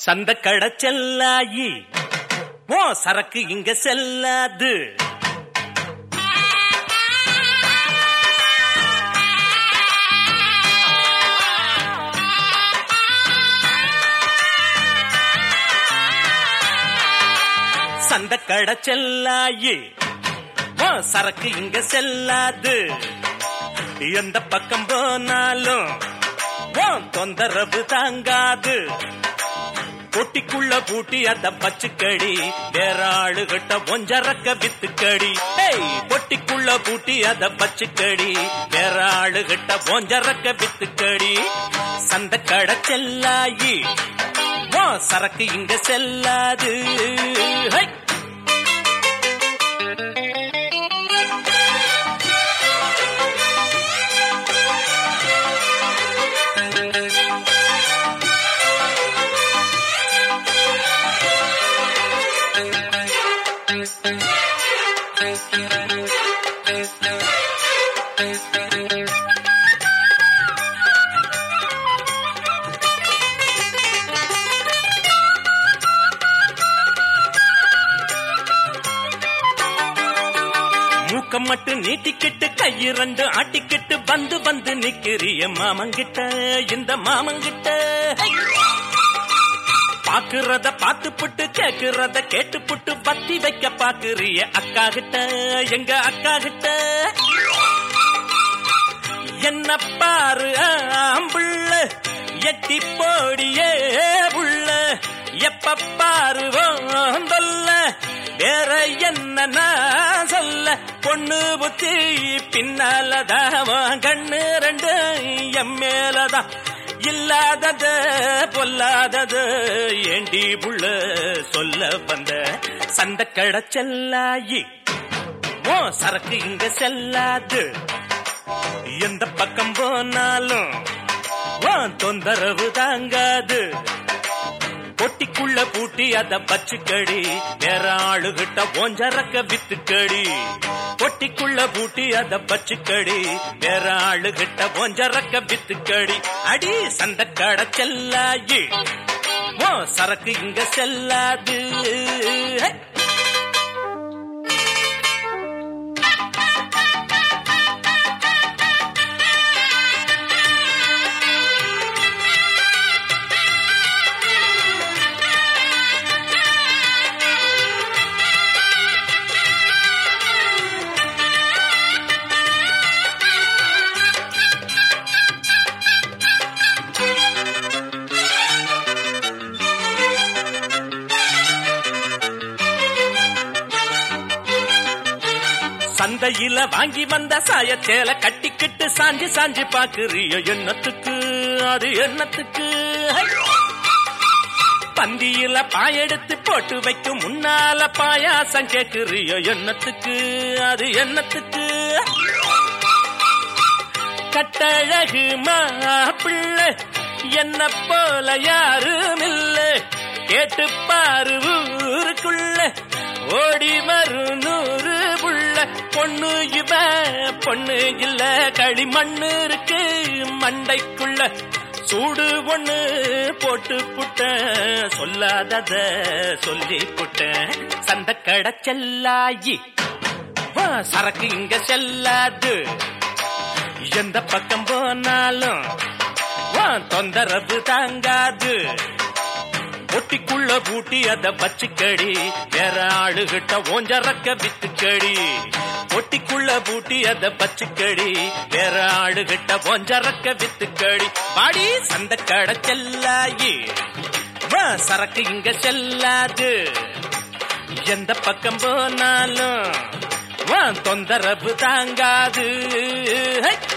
சந்த கடை செல்லாயி ஓ சரக்கு இங்க செல்லாது சந்த கடை செல்லாயி ஓ சரக்கு இங்க செல்லாது எந்த பக்கம் போனாலும் ஓ தொந்தரவு தாங்காது பொட்டிக்குள்ள பூட்டி அத பச்சுக்கடி வேற ஆளுகிட்ட ஒஞ்சரக்க வித்துக்கடி ஏய் பொட்டிக்குள்ள பூட்டி அத பச்சுக்கடி வேற ஆளுகிட்ட ஒஞ்சரக்க வித்துக்கடி சந்த கடை செல்லாயி ஓ சரக்கு இங்க செல்லாது ஹை! மூக்கம் மட்டும் நீட்டிக்கிட்டு கையிரண்டு ஆட்டிக்கிட்டு வந்து வந்து நிக்கிறிய மாமங்கிட்ட இந்த மாமங்கிட்ட பாக்குறத பார்த்து புட்டு கேக்குறத கேட்டு புட்டு பத்தி வைக்க பாக்குறிய அக்கா கிட்ட எங்க அக்கா கிட்ட என்ன பாரு ஆம்புள்ள எட்டி போடியே புள்ள எப்ப பாரு தொல்ல வேற என்ன நான் சொல்ல பொண்ணு புத்தி பின்னாலதான் கண்ணு ரெண்டு எம் மேலதான் இல்லாதது பொல்லாதது ஏண்டி புள்ள சொல்ல வந்த சந்த கடை செல்லாயி ஓ சரக்கு இங்க செல்லாது எந்த பக்கம் போனாலும் ஓ தொந்தரவு தாங்காது பொட்டிக்குள்ள பூட்டி அத பச்சுக்கடி வேற ஆளுகிட்ட ஓஞ்சரக்க வித்துக்கடி பொட்டிக்குள்ள பூட்டி அத பச்சுக்கடி வேற ஆளுகிட்ட ஓஞ்சரக்க வித்துக்கடி அடி சந்த கடை செல்லாயி ஓ சரக்கு இங்க செல்லாது ஹை! சந்தையில வாங்கி வந்த சாயச்சேல கட்டிக்கிட்டு சாஞ்சி சாஞ்சி பாக்குறிய எண்ணத்துக்கு அது எண்ணத்துக்கு ஹை! பந்தியில பாயெடுத்து போட்டு வைக்கும் முன்னால பாயாசம் கேக்குறிய எண்ணத்துக்கு அது எண்ணத்துக்கு கட்டழகு மாப்பிள்ளை என்ன போல யாரும் இல்ல கேட்டு பாரு ஊருக்குள்ள ஓடி வரும் நூறு புள்ள பொண்ணு இவ பொண்ணு இல்ல களிமண்ணு இருக்கு மண்டைக்குள்ள சூடு ஒண்ணு போட்டு புட்ட சொல்லாதத சொல்லி புட்ட சந்த கடை செல்லாயி வா, சரக்கு இங்க செல்லாது எந்த பக்கம் போனாலும் வா, தொந்தரவு தாங்காது ஒட்டிக்குள்ள பூட்டி அத பச்சுக்கடி வேற ஆளுகிட்ட ஓஞ்சரக்க வித்துக்கடி ஒட்டிக்குள்ள பூட்டி அத பச்சுக்கடி வேற ஆளுகிட்ட ஓஞ்சரக்க வித்துக்கடி பாடி சந்த கடை செல்லாயி வா, சரக்கு இங்க செல்லாது எந்த பக்கம் போனாலும் வா, தொந்தரவு தாங்காது ஹை!